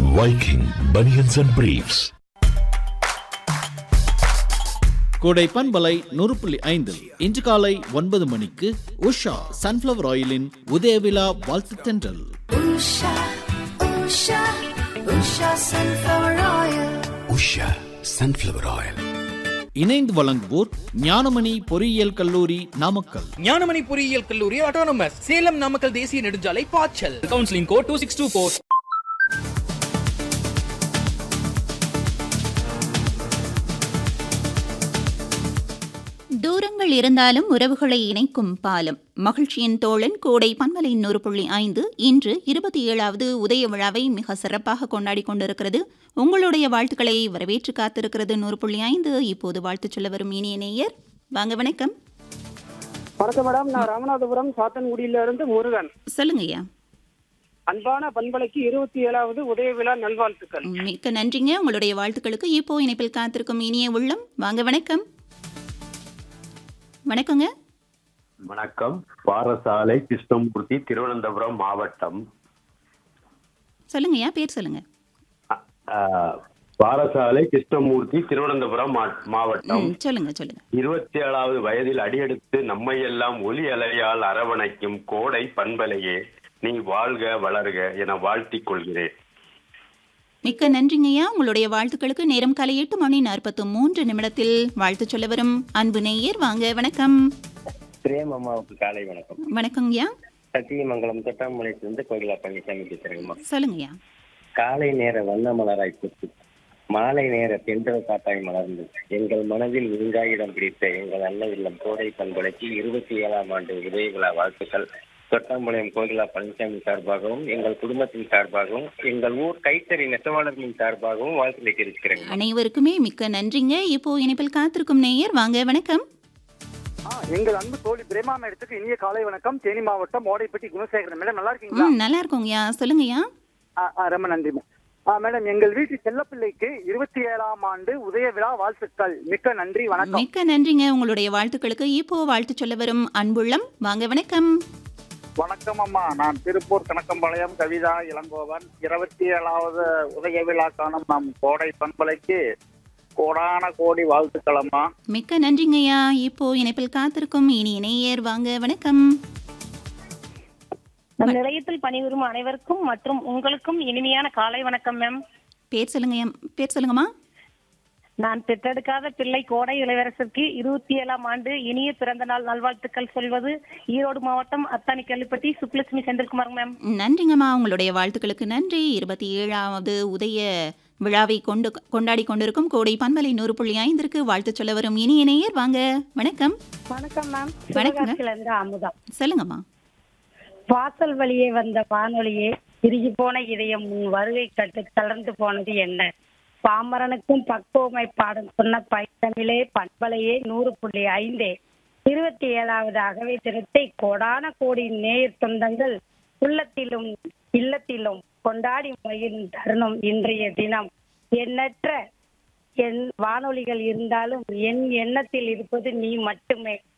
Viking Bunions and Briefs. கோடை பண்பலை நூறு புள்ளி ஐந்து இன்று காலை ஒன்பது மணிக்கு உஷா சன்ஃப்ளவர் ஆயிலின் உதயவிழா வாழ்த்து தென்றல் Usha, Usha, Usha sunflower oil. Usha sunflower oil இணைந்து வழங்குவோர் ஞானமணி பொறியியல் கல்லூரி நாமக்கல் ஞானமணி பொறியியல் கல்லூரி ஆட்டோனமஸ் சேலம் நாமக்கல் தேசிய நெடுஞ்சாலை பாய்ச்சல் counselling code two six two four தூரங்கள் இருந்தாலும் உறவுகளை இணைக்கும் பாலம் மகிழ்ச்சியின் தோழன் கோடை பன்மலை நூறு புள்ளி ஐந்து இன்று இருபத்தி ஏழாவது உதய விழாவை மிக சிறப்பாக கொண்டாடி கொண்டிருக்கிறது உங்களுடைய வாழ்த்துக்களை வரவேற்று காத்திருக்கிறது நூறு புள்ளி ஐந்து இப்போது வாழ்த்து சொல்ல வரும் இனிய நேயர் வாங்க வணக்கம் வணக்கம் மேடம் நான் ராமநாதபுரம் சாத்தன்குடியில இருந்து முருகன் சொல்லுங்க ஐயா அன்பான பண்பலைக்கு இருபத்தி ஏழாவது உதய விழா நல்வாழ்த்துக்கள் மிக்க நன்றிங்க உங்களுடைய வாழ்த்துக்களுக்கு இப்போ இணைப்பில் காத்திருக்கும் இனிய உள்ளம் வாங்க வணக்கம் வணக்கங்க வணக்கம் பாரசாலை கிருஷ்ணமூர்த்தி திருவனந்தபுரம் மாவட்டம் சொல்லுங்கய்யா பேர் சொல்லுங்க அ- ஆ, பாரசாலை கிருஷ்ணமூர்த்தி திருவனந்தபுரம் மா- மாவட்டம் ம், சொல்லுங்க சொல்லுங்க இருபத்தி ஏழாவது வயதில் அடியெடுத்து நம்மையெல்லாம் ஒலி அலையால் அரவணைக்கும் கோடை பண்பலையே நீ வாழ்க வளர்க என வாழ்த்திக் கொள்கிறேன் மிக்க நன்றிங்கய்யா உங்களுடைய வாழ்த்துக்களுக்கு நேரம் காலை எட்டு மணி நாற்பத்து மூன்று நிமிடத்தில் வாழ்த்து சொல்ல வரும் அன்பு நேயர் வாங்க வணக்கம் பிரேம் அம்மாவுக்கு காலை வணக்கம் வணக்கங்கய்யா சத்தியமங்கலம் தொட்டாமலையிலிருந்து கோகிலா பழனிசாமி பேசுறேங்கம்மா சொல்லுங்கய்யா காலை நேர வண்ண மலராய் பூத்து மாலை நேர தென்றல் காட்டாய் மலர்ந்து எங்கள் மனதில் நீங்கா இடம் பிடித்த எங்கள் அன்ன இல்லம் கோடை பண்பலைக்கு இருபத்தி ஏழாம் ஆண்டு உதய விழா வாழ்த்துக்கள் தொட்டாம்பாளையம் கோகிலா பழனிசாமி சார்பாகவும் எங்கள் குடும்பத்தின் சார்பாகவும் எங்கள் ஊர் கைத்தறி நெசவாளர்களின் சார்பாகவும் வாழ்த்து தெரிவிக்கிறேன் அனைவருக்குமே மிக்க நன்றிங்க இப்போ இணைப்பில் காத்திருக்கும் நேயர் வாங்க வணக்கம் ஆ, எங்கள் அன்பு தோழி பிரேமா மேடத்துக்கு இனிய காலை வணக்கம் தேனி மாவட்டம் ஓடைப்பட்டி குணசேகரன் மேடம் நல்லா இருக்கீங்களா ம் நல்லா இருக்கோங்கய்யா சொல்லுங்கய்யா ஆ, ஆ, ரொம்ப நன்றி மேம். ஆ, மேடம் எங்கள் வீட்டு செல்லப்பிள்ளைக்கு இருபத்தி ஏழாம் ஆண்டு உதய விழா வாழ்த்துக்கள் மிக்க நன்றி வணக்கம் மிக்க நன்றிங்க உங்களுடைய வாழ்த்துக்களுக்கு இப்போ வாழ்த்து சொல்ல வரும் அன்புள்ளம் வாங்க வணக்கம் வணக்கம் அம்மா நான் திருப்பூர் கணக்கம்பாளையம் கவிதா இளங்கோவன் இருபத்தி ஏழாவது உதய விழா காணும் நம் கோடை பண்பலைக்கு கோடான கோடி வாழ்த்துக்கள் அம்மா மிக்க நன்றிங்கய்யா இப்போ இணைப்பில் காத்திருக்கும் இனி நேயர் வாங்க வணக்கம் நம் நிலையத்தில் பணிபுரியும் அனைவருக்கும் மற்றும் உங்களுக்கும் இனிமையான காலை வணக்கம் மேம் பேர் சொல்லுங்கய்யா பேர் சொல்லுங்கம்மா நான் பெற்றெடுக்காத பிள்ளை கோடை இளவரசருக்கு இருபத்தி ஏழாம் ஆண்டு இனிய பிறந்த நாள் நல்வாழ்த்துக்கள் சொல்வது ஈரோடு மாவட்டம் அத்தானி கல்லுப்பட்டி சுப்புலட்சுமி செந்தில்குமார் மேம் நன்றிங்கம்மா உங்களுடைய வாழ்த்துக்களுக்கு நன்றி இருபத்தி ஏழாவது உதய விழாவை கொண்டு கொண்டாடி கொண்டிருக்கும் கோடை பண்பலை நூறு புள்ளி ஐந்திற்கு வாழ்த்து சொல்ல வரும் இனிய நேயர் வாங்க வணக்கம் வணக்கம் மேம் வணக்கங்க. சிவகாசியில இருந்து அமுதா சொல்லுங்கம்மா வாசல் வழியே வந்த வானொலியே இறுகி போன இதயம் உன் வருகை கட்டு தளர்ந்து போனது என்ன பாமரனுக்கும் பக்குவமை பாடும் சொன்ன பைத்தமிழே பண்பலையே நூறு புள்ளி ஐந்தே இருபத்தி ஏழாவது அகவை தினத்தை கோடான கோடி நேயர் சொந்தங்கள் உள்ளத்திலும் இல்லத்திலும் கொண்டாடி மகிழும் தருணம் இன்றைய தினம் எண்ணற்ற என் வானொலிகள் இருந்தாலும் என் எண்ணத்தில் இருப்பது நீ மட்டுமே